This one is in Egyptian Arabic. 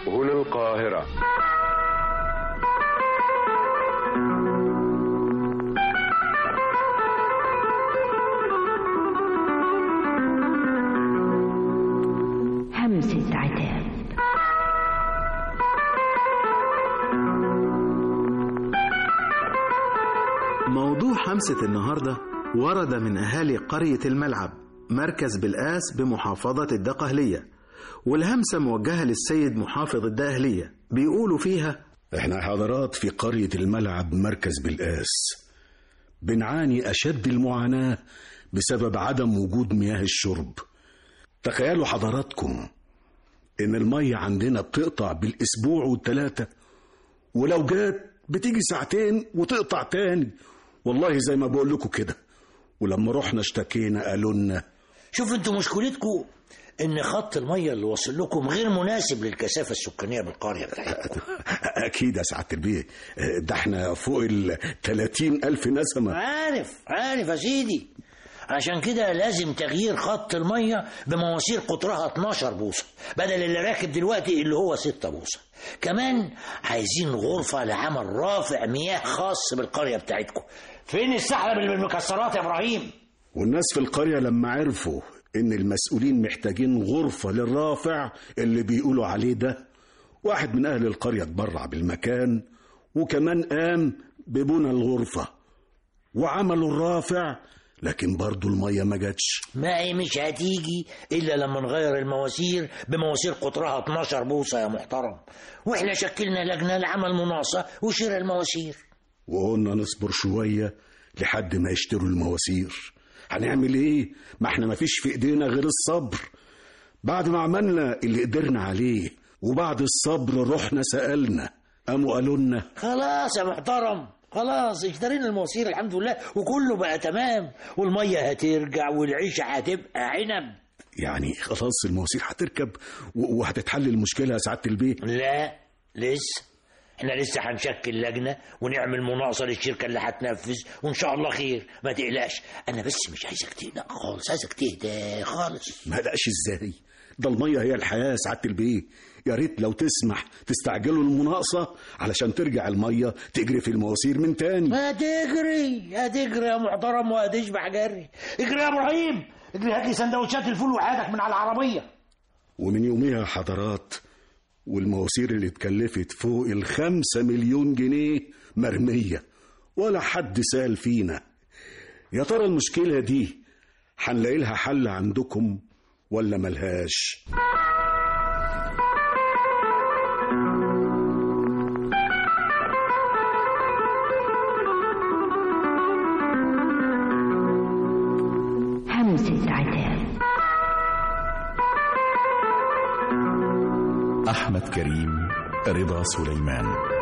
هنا القاهرة همسة عتاب موضوع حمسة النهاردة ورد من أهالي قرية الملعب مركز بالقاس بمحافظة الدقهلية والهمسة موجهة للسيد محافظ الدقهلية بيقولوا فيها احنا حضرات في قرية الملعب مركز بالقاس بنعاني أشد المعاناة بسبب عدم وجود مياه الشرب تخيلوا حضراتكم إن المية عندنا بتقطع بالأسبوع والتلاتة ولو جات بتيجي ساعتين وتقطع تاني والله زي ما بقول لكم كده ولما رحنا اشتكينا قالوا لنا شوف انتوا مشكلتكم ان خط الميه اللي وصل لكم غير مناسب للكثافه السكانيه بالقريه بتاعتكم أكيد يا سعادة البيه ده احنا فوق ال 30 ألف نسمة عارف عارف يا سيدي عشان كده لازم تغيير خط الميه بمواسير قطرها 12 بوصه بدل اللي راكب دلوقتي اللي هو 6 بوصه كمان عايزين غرفه لعمل رافع مياه خاص بالقريه بتاعتكم فين السحلب اللي بالمكسرات يا ابراهيم والناس في القرية لما عرفوا إن المسؤولين محتاجين غرفة للرافع اللي بيقولوا عليه ده واحد من أهل القرية اتبرع بالمكان وكمان قام ببنى الغرفة وعملوا الرافع لكن برضو المية ما جاتش ما هي مش هتيجي الا لما نغير المواسير بمواسير قطرها 12 بوصه يا محترم واحنا شكلنا لجنه لعمل مناقصه وشراء المواسير وقلنا نصبر شوية لحد ما يشتروا المواسير هنعمل ايه ما احنا ما فيش في ايدينا غير الصبر بعد ما عملنا اللي قدرنا عليه وبعد الصبر رحنا سألنا قاموا قالوا لنا خلاص يا محترم خلاص اشترينا المواسير الحمد لله وكله بقى تمام والميه هترجع والعيشه هتبقى عنب يعني خلاص المواسير هتركب و- وهتتحل المشكلة يا سعادة البيه لا لسه احنا لسه هنشكل لجنه ونعمل مناقصه للشركه اللي هتنفذ وان شاء الله خير ما تقلقش انا بس مش عايزك تقلق خالص عايزك تهدى خالص ما لقاش ازاي ده المية هي الحياة يا سعادة البيه يا ريت لو تسمح تستعجلوا المناقصة علشان ترجع المية تجري في المواسير من تاني هتجري هتجري يا محترم وهتشبع جري اجري يا ابراهيم اجري هات لي سندوتشات الفول وحياتك من على العربيه ومن يوميها يا حضرات والمواسير اللي اتكلفت فوق الخمسة مليون جنيه مرمية ولا حد سأل فينا يا ترى المشكلة دي هنلاقي لها حل عندكم ولا ملهاش همسة عتاب أحمد كريم رضا سليمان